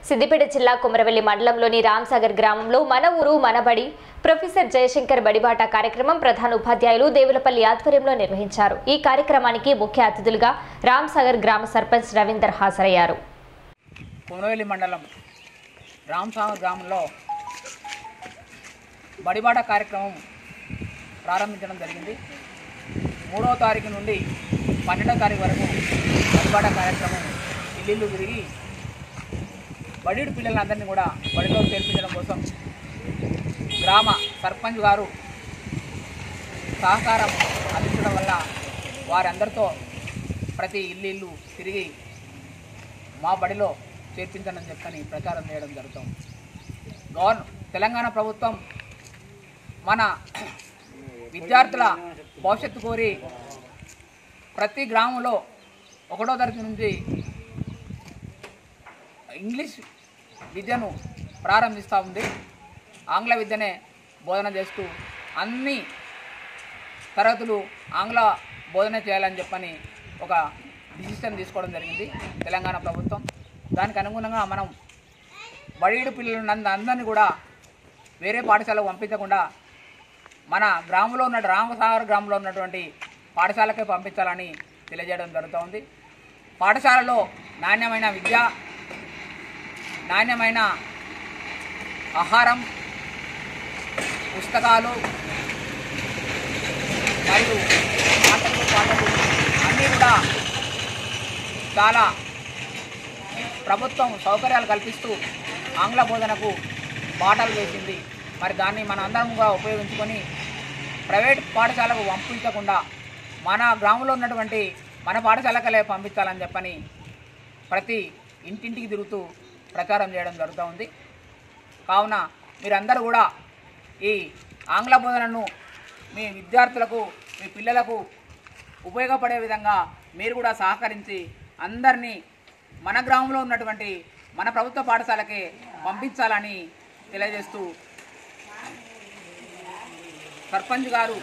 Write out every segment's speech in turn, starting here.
సిద్దిపేట జిల్లా కుమరవెల్లి మండలంలోని రామ్సాగర్ గ్రామంలో మన ఊరు మనబడి ప్రొఫెసర్ జయశంకర్ బడిబాట కార్యక్రమం ప్రధాన ఉపాధ్యాయులు దేవులపల్లి ఆధ్వర్యంలో నిర్వహించారు ఈ కార్యక్రమానికి ముఖ్య అతిథులుగా రామ్సాగర్ గ్రామ సర్పంచ్ రవీందర్ హాజరయ్యారు కొనవేలి మండలం రామసాగర్ గ్రామంలో బడిబాట కార్యక్రమం ప్రారంభించడం జరిగింది మూడవ తారీఖు నుండి పన్నెండవ తారీఖు వరకు బడిబాట కార్యక్రమం ఇల్లు తిరిగి బడిడు పిల్లలందరినీ కూడా బడిలో చేర్పించడం కోసం గ్రామ సర్పంచ్ గారు సహకారం అందించడం వల్ల వారందరితో ప్రతి ఇల్లు ఇల్లు తిరిగి మా బడిలో చేర్పించనని చెప్పని ప్రచారం చేయడం జరుగుతుంది గవర్న తెలంగాణ ప్రభుత్వం మన విద్యార్థుల భవిష్యత్తు కోరి ప్రతి గ్రామంలో ఒకటో తరగతి నుంచి ఇంగ్లీష్ విద్యను ప్రారంభిస్తూ ఉంది ఆంగ్ల విద్యనే బోధన చేస్తూ అన్ని తరగతులు ఆంగ్ల బోధన చేయాలని చెప్పని ఒక డిసిషన్ తీసుకోవడం జరిగింది తెలంగాణ ప్రభుత్వం దానికి అనుగుణంగా మనం బడీడు పిల్లలను అందరినీ కూడా వేరే పాఠశాలకు పంపించకుండా మన గ్రామంలో ఉన్న రామసాగర్ గ్రామంలో ఉన్నటువంటి పాఠశాలకే పంపించాలని తెలియజేయడం జరుగుతోంది పాఠశాలలో నాణ్యమైన విద్య నాణ్యమైన ఆహారం పుస్తకాలు మరియు ఆటలు పాటలు అన్నీ కూడా చాలా ప్రభుత్వం సౌకర్యాలు కల్పిస్తూ ఆంగ్ల బోధనకు బాటలు వేసింది మరి దాన్ని మన అందరం కూడా ఉపయోగించుకొని ప్రైవేట్ పాఠశాలకు పంపించకుండా మన గ్రామంలో ఉన్నటువంటి మన పాఠశాలకలే పంపించాలని చెప్పని ప్రతి ఇంటింటికి తిరుగుతూ ప్రచారం చేయడం జరుగుతూ ఉంది కావున మీరందరూ కూడా ఈ ఆంగ్ల బోధనను మీ విద్యార్థులకు మీ పిల్లలకు ఉపయోగపడే విధంగా మీరు కూడా సహకరించి అందరినీ మన గ్రామంలో ఉన్నటువంటి మన ప్రభుత్వ పాఠశాలకే పంపించాలని తెలియజేస్తూ సర్పంచ్ గారు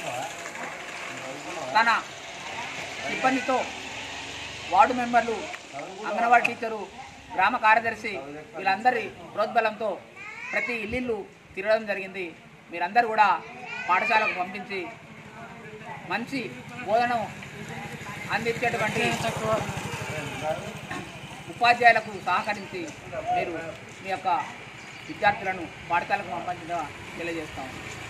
తన సిబ్బందితో వార్డు మెంబర్లు అంగన్వాడీ టీచరు గ్రామ కార్యదర్శి వీళ్ళందరి ప్రోద్బలంతో ప్రతి ఇల్లు తిరగడం జరిగింది మీరందరూ కూడా పాఠశాలకు పంపించి మంచి బోధన అందించేటువంటి ఉపాధ్యాయులకు సహకరించి మీరు మీ యొక్క విద్యార్థులను పాఠశాలకు పంపించగా తెలియజేస్తాము